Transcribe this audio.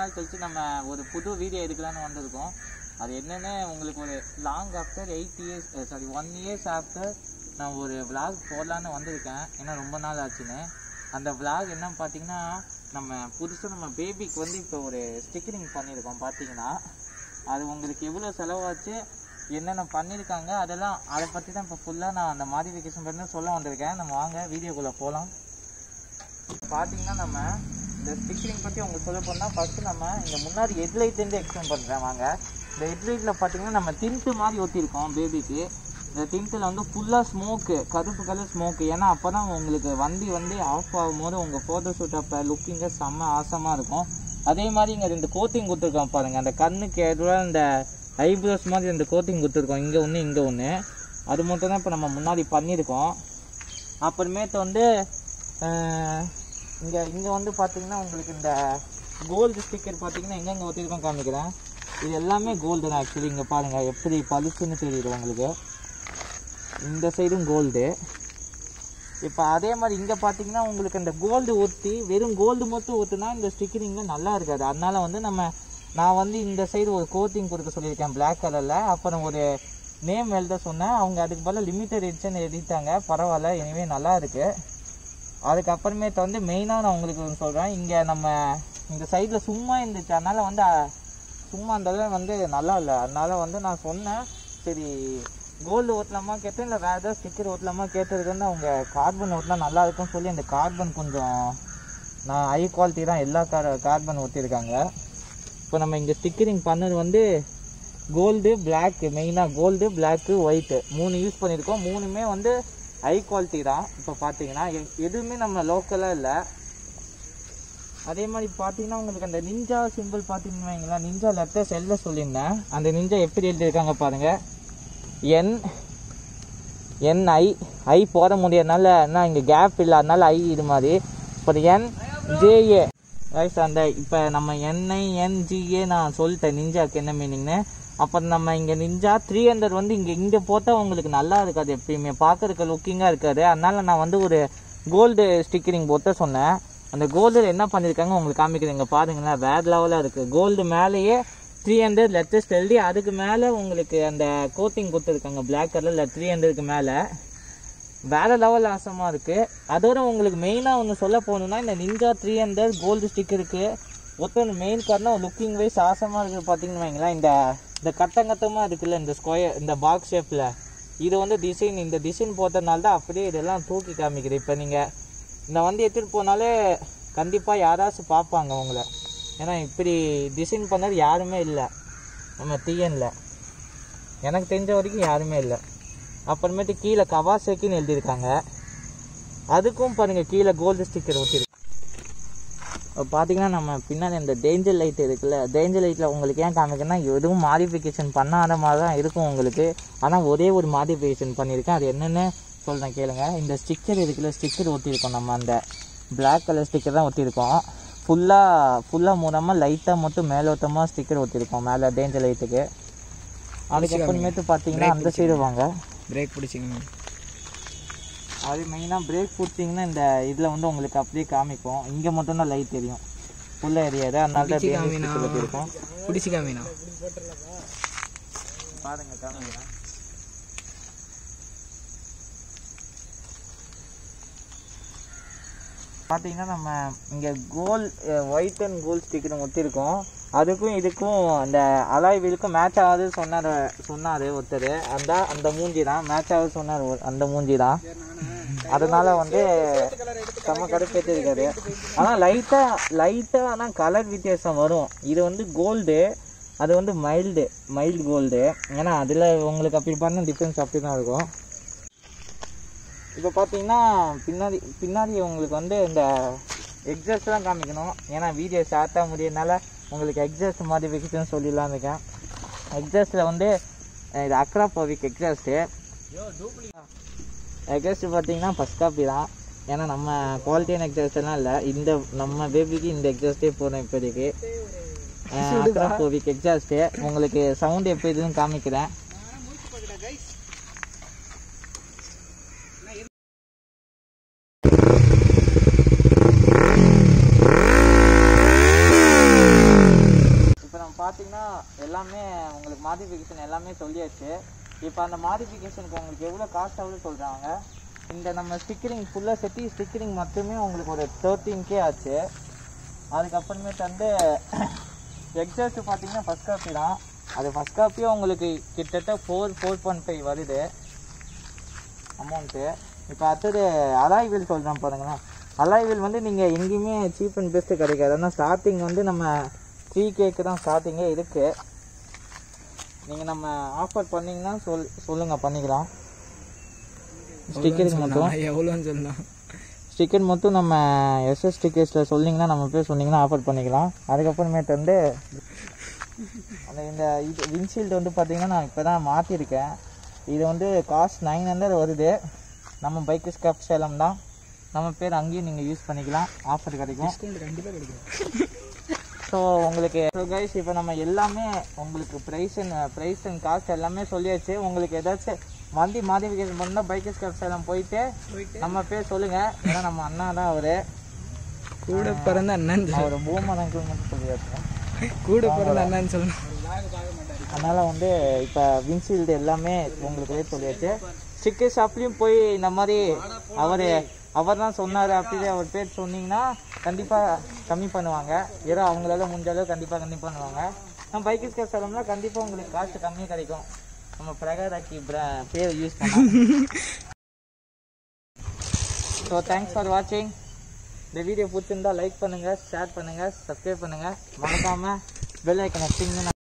நாள் கழிச்சு நம்ம ஒரு புது வீடியோ எடுக்கலாம்னு வந்திருக்கோம் அது என்னன்னு உங்களுக்கு ஒரு long after eight years sorry one years after நான் ஒரு vlog போடலான்னு வந்திருக்கேன் ஏன்னா ரொம்ப நாள் ஆச்சுன்னு அந்த vlog என்னன்னு பார்த்தீங்கன்னா நம்ம புதுசாக நம்ம பேபிக்கு வந்து இப்போ ஒரு ஸ்டிக்கரிங் பண்ணியிருக்கோம் பார்த்தீங்கன்னா அது உங்களுக்கு எவ்வளோ செலவாச்சு என்னென்ன பண்ணியிருக்காங்க அதெல்லாம் அதை பற்றி தான் இப்போ ஃபுல்லாக நான் அந்த மாடிஃபிகேஷன் பண்ணி சொல்ல வந்திருக்கேன் நம்ம வாங்க வீடியோக்குள்ளே போகலாம் பார்த்தீங்கன்னா நம்ம இந்த ஸ்டிக்கரிங் பற்றி உங்களுக்கு சொல்ல போனால் ஃபஸ்ட்டு நம்ம இந்த முன்னாடி ஹெட்லைட்லேருந்து எக்ஸ்பிளைன் பண்ணுறேன் வாங்க இந்த ஹெட்லைட்டில் பார்த்தீங்கன்னா நம்ம டின்ட்டு மாதிரி ஒட்டியிருக்கோம் பேபிக்கு இந்த டின்ட்டில் வந்து ஃபுல்லாக ஸ்மோக்கு கருப்பு கலர் ஸ்மோக்கு ஏன்னா அப்போ தான் உங்களுக்கு வண்டி வந்து ஆஃப் ஆகும்போது உங்கள் ஃபோட்டோ ஷூட் அப்போ லுக்கிங்க செம்ம ஆசமாக இருக்கும் அதே மாதிரி இங்கே ரெண்டு கோட்டிங் கொடுத்துருக்கோம் பாருங்கள் அந்த கண்ணுக்கு எதுவாக இந்த ஐப்ரோஸ் மாதிரி ரெண்டு கோட்டிங் கொடுத்துருக்கோம் இங்கே ஒன்று இங்கே ஒன்று அது மட்டும் தான் இப்போ நம்ம முன்னாடி பண்ணியிருக்கோம் அப்புறமேட்டு வந்து இங்கே இங்கே வந்து பார்த்தீங்கன்னா உங்களுக்கு இந்த கோல்டு ஸ்டிக்கர் பார்த்தீங்கன்னா எங்கெங்கே ஒட்டியிருக்கோம் காமிக்கிறேன் இது எல்லாமே கோல்டு தான் ஆக்சுவலி இங்கே பாருங்கள் எப்படி பளிச்சுன்னு தெரியுது உங்களுக்கு இந்த சைடும் கோல்டு இப்போ அதே மாதிரி இங்கே பார்த்தீங்கன்னா உங்களுக்கு இந்த கோல்டு ஒட்டி வெறும் கோல்டு மட்டும் ஒட்டுனா இந்த ஸ்டிக்கரிங்க நல்லா இருக்காது அதனால வந்து நம்ம நான் வந்து இந்த சைடு ஒரு கோட்டிங் கொடுக்க சொல்லியிருக்கேன் Black கலரில் அப்புறம் ஒரு நேம் எழுத சொன்னேன் அவங்க அதுக்கு பதிலா லிமிட்டட் எடிஷன் எழுதிட்டாங்க பரவாயில்ல இனிமே நல்லா இருக்கு அதுக்கப்புறமேட்டு வந்து மெயினாக நான் உங்களுக்கு ஒன்று சொல்கிறேன் இங்கே நம்ம இந்த சைடில் சும்மா இருந்துச்சு அதனால் வந்து அஹ், சும்மா அந்த இடம் வந்து நல்லா இல்லை அதனால வந்து நான் சொன்னேன் சரி கோல்டு ஓட்டலாமா கேட்டேன் இல்லை வேறு ஏதாவது ஸ்டிக்கர் ஓட்டலாமா கேட்டதுக்கு வந்து அவங்க கார்பன் ஓட்டினா நல்லா இருக்கும்னு சொல்லி அந்த கார்பன் கொஞ்சம் நான் ஹை குவாலிட்டி தான் எல்லா கார் கார்பன் ஒட்டியிருக்காங்க இப்போ நம்ம இங்கே ஸ்டிக்கரிங் பண்ணது வந்து கோல்டு பிளாக் மெயினாக கோல்டு பிளாக்கு ஒயிட்டு மூணு யூஸ் பண்ணியிருக்கோம் மூணுமே வந்து ஹை குவாலிட்டி தான் இப்போ பார்த்தீங்கன்னா எ- எதுவுமே நம்ம லோக்கலாக இல்லை அதே மாதிரி பார்த்தீங்கன்னா உங்களுக்கு அந்த நிஞ்சா சிம்பிள் பார்த்தீங்கன்னா வைங்களேன், நிஞ்சா லெட்டர்ஸ் எழுத சொல்லியிருந்தேன் அந்த நிஞ்சா எப்படி எழுதியிருக்காங்க பாருங்கள் என் என்ஐ ஐ போட முடியாதனால என்ன இங்கே கேப் இல்லை அதனால ஐ இது மாதிரி இப்போ என் ஜேஏ ரைஸ் அந்த இப்போ நம்ம என்ஐ என்ஜிஏ நான் சொல்லிட்டேன் நிஞ்சாக்கு என்ன மீனிங்னு அப்புறம் நம்ம இங்கே நிஞ்சா த்ரீ ஹண்ட்ரட் வந்து இங்கே இங்கே போட்டால் உங்களுக்கு நல்லா இருக்காது எப்பயுமே பார்க்கறதுக்கு லுக்கிங்காக இருக்காது அதனால நான் வந்து ஒரு கோல்டு ஸ்டிக்கரிங் போட்ட சொன்னேன் அந்த கோல்டில் என்ன பண்ணியிருக்காங்க உங்களுக்கு காமிக்கிறேன் இங்கே பாருங்களேன் வேற லெவலாக இருக்குது கோல்டு மேலேயே த்ரீ ஹண்ட்ரட் லெட்டஸ்ட் எழுதி அதுக்கு மேலே உங்களுக்கு அந்த கோட்டிங் கொடுத்துருக்காங்க பிளாக் கலரில் த்ரீ ஹண்ட்ரடுக்கு மேலே வேற லெவல் ஆசமாக இருக்குது அதோட உங்களுக்கு மெயினாக ஒன்று சொல்ல போகணுன்னா இந்த நிஞ்சா த்ரீ ஹண்ட்ரட் கோல்டு ஸ்டிக்கருக்கு ஒருத்தர் மெயின் காரணம் லுக்கிங் வைஸ் ஆசமாக இருக்குது பார்த்தீங்கன்னு வைங்களேன் இந்த இந்த கட்டங்கட்டமாக இருக்குல்ல இந்த ஸ்கொயர் இந்த பாக்ஸ் ஷேப்பில் இது வந்து டிசைன் இந்த டிசைன் போட்டதுனால தான் அப்படியே இதெல்லாம் தூக்கி காமிக்கிறேன் இப்போ நீங்கள் இந்த வண்டி எடுத்துகிட்டு போனாலே கண்டிப்பாக யாராச்சும் பார்ப்பாங்க உங்களை ஏன்னா இப்படி டிசைன் பண்ணது யாருமே இல்லை நம்ம டிஎன்ல எனக்கு தெரிஞ்ச வரைக்கும் யாருமே இல்லை அப்புறமேட்டு கீழே கவாசேக்கின்னு எழுதியிருக்காங்க அதுக்கும் பாருங்க கீழே கோல்டு ஸ்டிக்கர் ஒட்டிருக்கு இப்போ பார்த்தீங்கன்னா நம்ம பின்னாடி இந்த டேஞ்சர் லைட் இருக்குல்ல டேஞ்சர் லைட்டில் உங்களுக்கு ஏன் காமிக்கணும்னா எதுவும் மாடிஃபிகேஷன் பண்ணாத மாதிரி தான் இருக்கும் உங்களுக்கு ஆனால் ஒரே ஒரு மாடிஃபிகேஷன் பண்ணியிருக்கேன் அது என்னென்னு சொல்கிறேன் கேளுங்க இந்த ஸ்டிக்கர் இருக்குல்ல ஸ்டிக்கர் ஒட்டியிருக்கோம் நம்ம அந்த Black கலர் ஸ்டிக்கர் தான் ஒட்டியிருக்கோம் ஃபுல்லாக ஃபுல்லாக மூலமாக லைட்டாக மட்டும் மேலோட்டமாக ஸ்டிக்கர் ஒட்டியிருக்கோம் மேலே டேஞ்சர் லைட்டுக்கு அதுக்கப்புறமேட்டு பார்த்தீங்கன்னா அந்த சைடு வாங்க பிரேக் பிடிச்சிங்க அது மெயினாக பிரேக் பிடிச்சிங்கன்னா இந்த இதில் வந்து உங்களுக்கு அப்படியே காமிக்கும் இங்கே மட்டும்தான் லைட் தெரியும் ஃபுல்லாக எரியாது அதனால தான் பிடிச்சி danger காமினா sticker இருக்கும் பிடிச்சி காமினா பாருங்க காமிக்கிறேன் பார்த்தீங்கன்னா நம்ம இங்கே gold white and gold sticker ஒட்டியிருக்கோம் அதுக்கும் இதுக்கும் அந்த அலாய் வீலுக்கும் மேட்ச் ஆகுது சொன்னார் சொன்னார் ஒருத்தர் அந்த அந்த மூஞ்சி தான் மேட்ச் ஆகுது சொன்னார் ஒரு- அந்த மூஞ்சி தான் அதனால வந்து செம்ம கடுப்பேற்றி இருக்காரு ஆனால் லைட்டாக லைட்டாக ஆனால் கலர் வித்தியாசம் வரும் இது வந்து கோல்டு அது வந்து மைல்டு மைல்டு கோல்டு ஏன்னா அதில் உங்களுக்கு அப்படி பண்ண டிஃப்ரென்ஸ் அப்படி தான் இருக்கும் இப்போ பார்த்தீங்கன்னா பின்னாடி பின்னாடி உங்களுக்கு வந்து இந்த எக்ஸாஸ்ட் தான் காமிக்கணும் ஏன்னா வீடியோ ஷார்ட்டாக முடியறதுனால உங்களுக்கு எக்ஸாஸ்ட் மாடிஃபிகேஷன் சொல்லிடலாம் இருக்கேன் எக்ஸாஸ்ட்டில் வந்து அஹ், இது அக்ரா பவிக் எக்ஸாஸ்ட்டு எக்ஸாஸ்ட் பார்த்தீங்கன்னா ஃபஸ்ட் காப்பி தான் ஏன்னா நம்ம குவாலிட்டியான எக்ஸாஸ்ட் எல்லாம் இல்லை இந்த நம்ம பேபிக்கு இந்த எக்ஸாஸ்டே போதும் இப்போதைக்கு அக்ரா பவிக் எக்ஸாஸ்ட்டு உங்களுக்கு சவுண்ட் எப்போ இதுன்னு காமிக்கிறேன் பார்த்தீங்கன்னா எல்லாமே உங்களுக்கு மாடிஃபிகேஷன் எல்லாமே சொல்லியாச்சு இப்போ அந்த மாடிஃபிகேஷனுக்கு உங்களுக்கு எவ்வளோ காஸ்ட் ஆகுது சொல்கிறாங்க இந்த நம்ம ஸ்டிக்கரிங் ஃபுல்லாக செட்டி ஸ்டிக்கரிங் மட்டுமே உங்களுக்கு ஒரு தேர்ட்டீன் கே ஆச்சு அதுக்கப்புறமேட்டு வந்து எக்ஸாஸ்ட் பார்த்தீங்கன்னா ஃபஸ்ட் காப்பி தான் அது ஃபஸ்ட் காப்பியும் உங்களுக்கு கிட்டத்தட்ட ஃபோர் ஃபோர் பாயிண்ட் ஃபைவ் வருது அமௌண்ட்டு இப்போ அடுத்தது அலாய் வீல் சொல்கிறேன் பாருங்களேன் அலாய் வீல் வந்து நீங்கள் எங்கேயுமே சீப் அண்ட் பெஸ்ட்டு கிடைக்காது ஆனால் ஸ்டார்டிங் வந்து நம்ம த்ரீ கேக்கு தான் ஸ்டார்டிங்கே இருக்குது நீங்கள் நம்ம ஆஃபர் பண்ணிங்கன்னா சொல் சொல்லுங்கள் பண்ணிக்கலாம் ஸ்டிக்கரிங் மட்டும் எவ்வளோன்னு சொல்லலாம் ஸ்டிக்கர் மட்டும் நம்ம எஸ்எஸ் ஸ்டிக்கர்ஸில் சொன்னீங்கன்னா நம்ம பேர் சொன்னீங்கன்னா ஆஃபர் பண்ணிக்கலாம் அதுக்கப்புறமேட்டு வந்து அந்த இந்த இது விண்ட்ஷீல்டு வந்து பார்த்தீங்கன்னா நான் இப்போ தான் மாற்றிருக்கேன் இது வந்து காஸ்ட் நைன் ஹண்ட்ரட் வருது நம்ம பைக்கு ஸ்கப் சேலம் தான் நம்ம பேர் அங்கேயும் நீங்கள் யூஸ் பண்ணிக்கலாம் ஆஃபர் கிடைக்கும் டிஸ்கவுண்ட் கண்டிப்பாக கிடைக்கும் ஸோ உங்களுக்கு ஸோ கைஸ் இப்போ நம்ம எல்லாமே உங்களுக்கு price and price and cost எல்லாமே சொல்லியாச்சு உங்களுக்கு ஏதாச்சும் வண்டி மாடிஃபிகேஷன் பண்ணால் பைக்கு ஸ்கப் சேலம் போயிட்டு நம்ம பேர் சொல்லுங்கள் ஏன்னா நம்ம அண்ணா தான் அவர் கூட பிறந்த அண்ணன் அவர் பூமன் அங்கிள் மட்டும் சொல்லியாச்சு கூட பிறந்த அண்ணன் சொல்லணும் அதனால் வந்து இப்போ விண்ட்ஷீல்டு எல்லாமே உங்களுக்குள்ளே சொல்லியாச்சு ஸ்டிக்கர் ஷாப்லேயும் போய் இந்த மாதிரி அவர் அவர் தான் சொன்னார் அப்படி அவர் பேர் சொன்னீங்கன்னா கண்டிப்பாக கம்மி பண்ணுவாங்க ஏதோ அவங்களால முடிஞ்ச அளவு கண்டிப்பாக கம்மி பண்ணுவாங்க நம்ம பைக்கு ஸ்கேர் சொல்லணும்னா கண்டிப்பாக உங்களுக்கு காசு கம்மியாக கிடைக்கும் நம்ம பிரகாராக்கி பிர பேர் யூஸ் பண்ணோம் ஸோ தேங்க்ஸ் ஃபார் வாட்சிங் இந்த வீடியோ பிடிச்சிருந்தா லைக் பண்ணுங்கள் ஷேர் பண்ணுங்கள் சப்ஸ்கிரைப் பண்ணுங்கள் மறக்காமல் பெல் ஐக்கனை